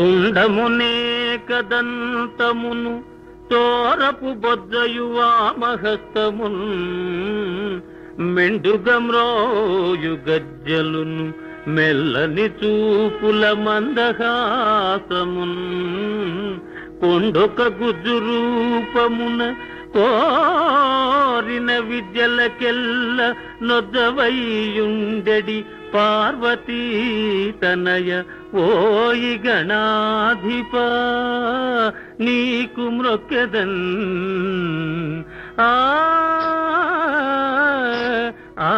తుండమునే కదంతమును తోరపు బొజ్జయు వామహస్తమున్ మెండుగమ్రోయు గజ్జలును మెల్లని చూపుల మందహాసమున్ కొండొక గుజ్జు రూపమున కోరిన విద్యలకెల్ల నొద్దవయ్యుండెడి పార్వతీ తనయ ఓయి గణాధిప నీకు మ్రొక్కెదన్ ఆ ఆ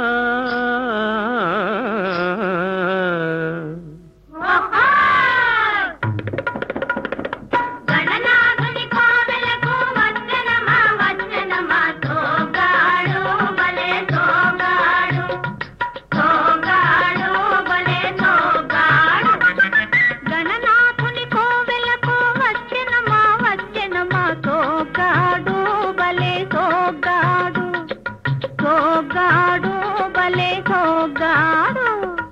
గణనాథుని కోవెలకు వచ్చనమా వచ్చనమా తోగాడు బలే తోగాడు తోగాడు బలే తోగాడు గణనాథుని కోవెలకు వచ్చనమా వచ్చనమా తోగాడు బలే తోగాడు తోగాడు బలే తోగాడు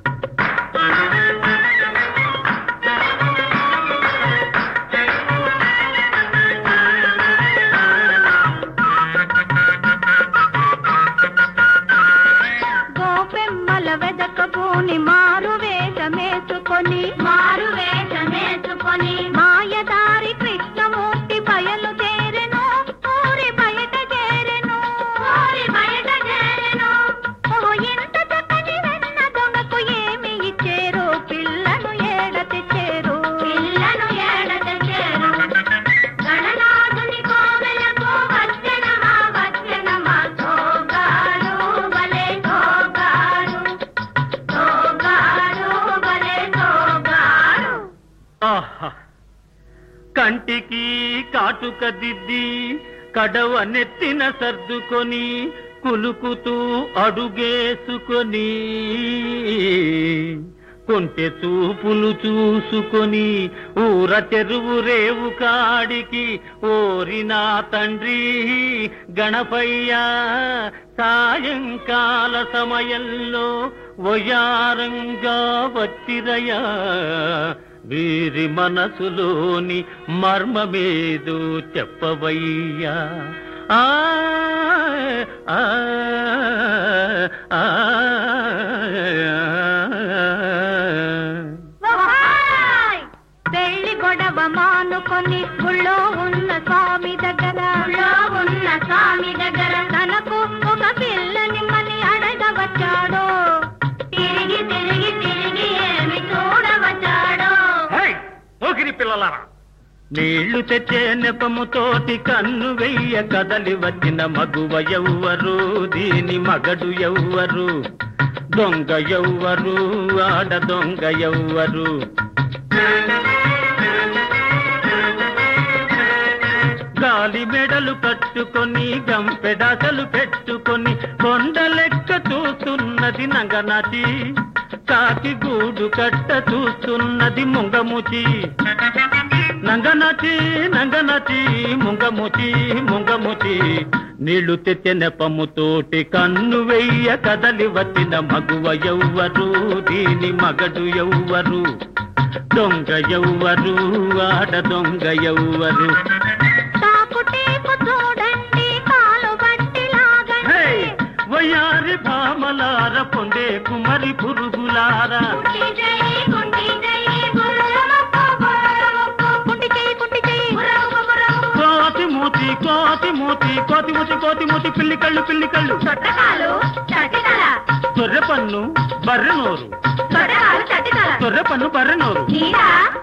గోపెమ్మల వెదకబోని మారు వేషమేసుకొని మారు వేషమేసుకొని మాయదారి కృష్ణమూర్తి బయలు చేరెను ఊరి బయట చేరెను ఊరి బయట చేరెను ఓ ఎంత చక్కని వెన్న దొంగకు ఏమి ఇచ్చేరు పిల్లను ఏడ తెచ్చేరు పిల్లను ఏడ తెచ్చేరు గణనాథుని కోవెలకు వచ్చనమా వచ్చనమా తోగాడు బలే తోగాడు తోగాడు బలే తోగాడు ఆహా కంటికి కాటుక దిద్ది కడవ నెత్తిన సర్దుకొని కులుకుతూ అడుగేసుకొని కొంటె చూపులు చూసుకొని ఊర చెరువు రేవు కాడికి ఓరినా తండ్రి గణపయ్య సాయంకాల సమయంలో వయారంగా వచ్చిరయా వీరి మనసులోని మర్మమేదో చెప్పవయ్యా ఆ ఆ, ఆ, ఓహాయ్! పెళ్లి గొడవ మానుకొని గుళ్ళో ఉన్న స్వామి దగ్గర గుళ్ళో ఉన్న స్వామి దగ్గర తనకు ఒక పిల్లని మని అడగవచ్చాడో తిరిగి తిరిగి తిరిగి ఏమి చూడవచ్చాడో హై! పోకిరి పిల్లలారా నీళ్లు తెచ్చే నెపముతోటి కన్ను వెయ్య కదలి వచ్చిన మగువ ఎవ్వరు దీని మగడు ఎవ్వరు దొంగ ఎవ్వరు ఆడ దొంగ ఎవ్వరు గాలి మెడలు కట్టుకొని గంపెడాసలు పెట్టుకొని కొండ లెక్క చూస్తున్నది నంగనటి కాకి గూడు కట్ట చూస్తున్నది ముంగముచి నంగనచి నంగనచి ముంగముచి ముంగముచి నీళ్లు తెచ్చే నెపముతోటి కన్ను వెయ్య కదలి వచ్చిన మగువ ఎవ్వరు దీని మగడు ఎవ్వరు దొంగ ఎవ్వరు ఆడ దొంగ ఎవ్వరు తాకుటేపు చూడండి కాలు బట్టి హే! లాగండి వయ్యారి భామలార పొందే కుమరి పురుగులారా కుంటి చెయ్యి, కుంటి చెయ్యి, గుర్రముక్కు, గుర్రముక్కు, కుంటి చెయ్యి, కుంటి చెయ్యి, గుర్రముక్కు, గుర్రముక్కు. కోతి మూతి కోతి మూతి కోతి మూతి కోతి మూతి పిల్లి కళ్ళు పిల్లి కళ్ళు చొట్టకాలు చటితల తొర్రె పన్ను బర్రె నోరు చొట్టకాలు చటితల తొర్రె పన్ను బర్రె నోరు నీడ